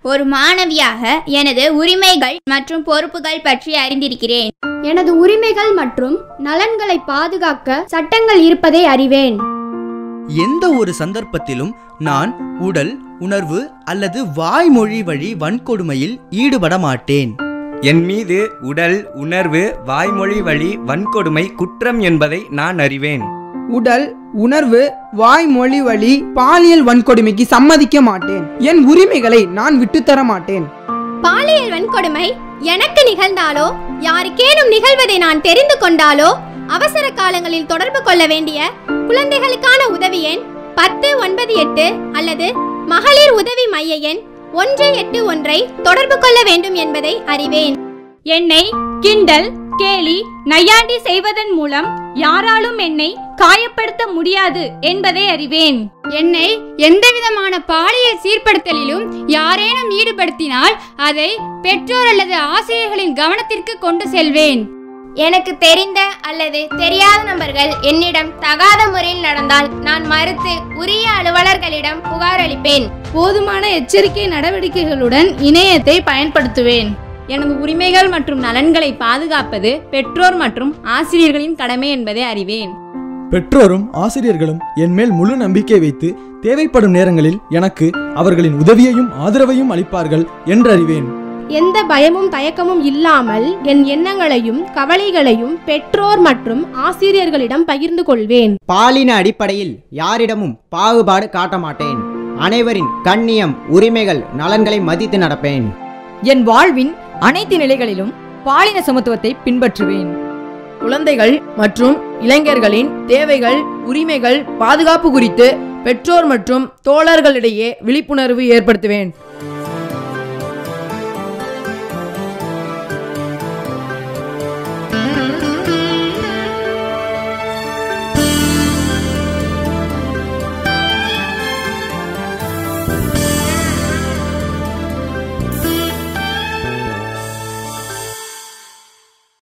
ஒரு மாணவியாக எனது உரிமைகள் மற்றும் பொறுப்புகள் பற்றி அறிந்திருக்கிறேன் எனது உரிமைகள் மற்றும் நலன்களை பாதுகாக்க சட்டங்கள் இருப்பதை அறிவேன் எந்த ஒரு சந்தர்ப்பத்திலும் நான் உடல் உணர்வு அல்லது வாய்மொழி வழி வன்கொடுமையில் ஈடுபட மாட்டேன் என் மீது உடல் உணர்வு வாய்மொழி வழி வன்கொடுமை குற்றம் என்பதை நான் அறிவேன் உடல் உணர்வு வாய்மொழி வழி பாலியல் வன்கொடுமைக்கு சம்மதிக்க மாட்டேன் என் உரிமைகளை நான் விட்டுத்தர மாட்டேன் பாலியல் வன்கொடுமை எனக்கு நிகழ்ந்தாலோ யாருக்கேனும் நிகழ்வதை நான் தெரிந்து கொண்டாலோ அவசர காலங்களில் தொடர்பு கொள்ள வேண்டிய குழந்தைகளுக்கான உதவி எண் பத்து ஒன்பது எட்டு அல்லது மகளிர் உதவி மைய எண் ஒன்று எட்டு ஒன்றை தொடர்பு கொள்ள வேண்டும் என்பதை அறிவேன் என்னை கிண்டல் கேலி நையாண்டி செய்வதன் மூலம் யாராலும் என்னை காயப்படுத்த முடியாது என்பதை அறிவேன் என்னை எந்தவிதமான பாலியல் சீர்படுத்தலிலும் யாரேனும் ஈடுபடுத்தினால் அதை பெற்றோர் அல்லது ஆசிரியர்களின் கவனத்திற்கு கொண்டு செல்வேன் எனக்கு தெரிந்த அல்லது தெரியாத நபர்கள் என்னிடம் தகாத முறையில் நடந்தால் நான் மறுத்து உரிய அலுவலர்களிடம் புகார் அளிப்பேன் போதுமான எச்சரிக்கை நடவடிக்கைகளுடன் இணையத்தை பயன்படுத்துவேன் எனது உரிமைகள் மற்றும் நலன்களை பாதுகாப்பது பெற்றோர் மற்றும் ஆசிரியர்களின் கடமை என்பதை அறிவேன் பெற்றோரும் ஆசிரியர்களும் என் மேல் முழு நம்பிக்கை வைத்து தேவைப்படும் நேரங்களில் எனக்கு அவர்களின் உதவியையும் ஆதரவையும் அளிப்பார்கள் என்றறிவேன் எந்த பயமும் தயக்கமும் இல்லாமல் என் எண்ணங்களையும் கவலைகளையும் பெற்றோர் மற்றும் ஆசிரியர்களிடம் பகிர்ந்து கொள்வேன் பாலின அடிப்படையில் யாரிடமும் பாகுபாடு காட்ட மாட்டேன் அனைவரின் கண்ணியம் உரிமைகள் நலன்களை மதித்து நடப்பேன் என் வாழ்வின் அனைத்து நிலைகளிலும் பாலின சமத்துவத்தை பின்பற்றுவேன் குழந்தைகள் மற்றும் இளைஞர்களின் தேவைகள் உரிமைகள் பாதுகாப்பு குறித்து பெற்றோர் மற்றும் தோழர்களிடையே விழிப்புணர்வு ஏற்படுத்துவேன்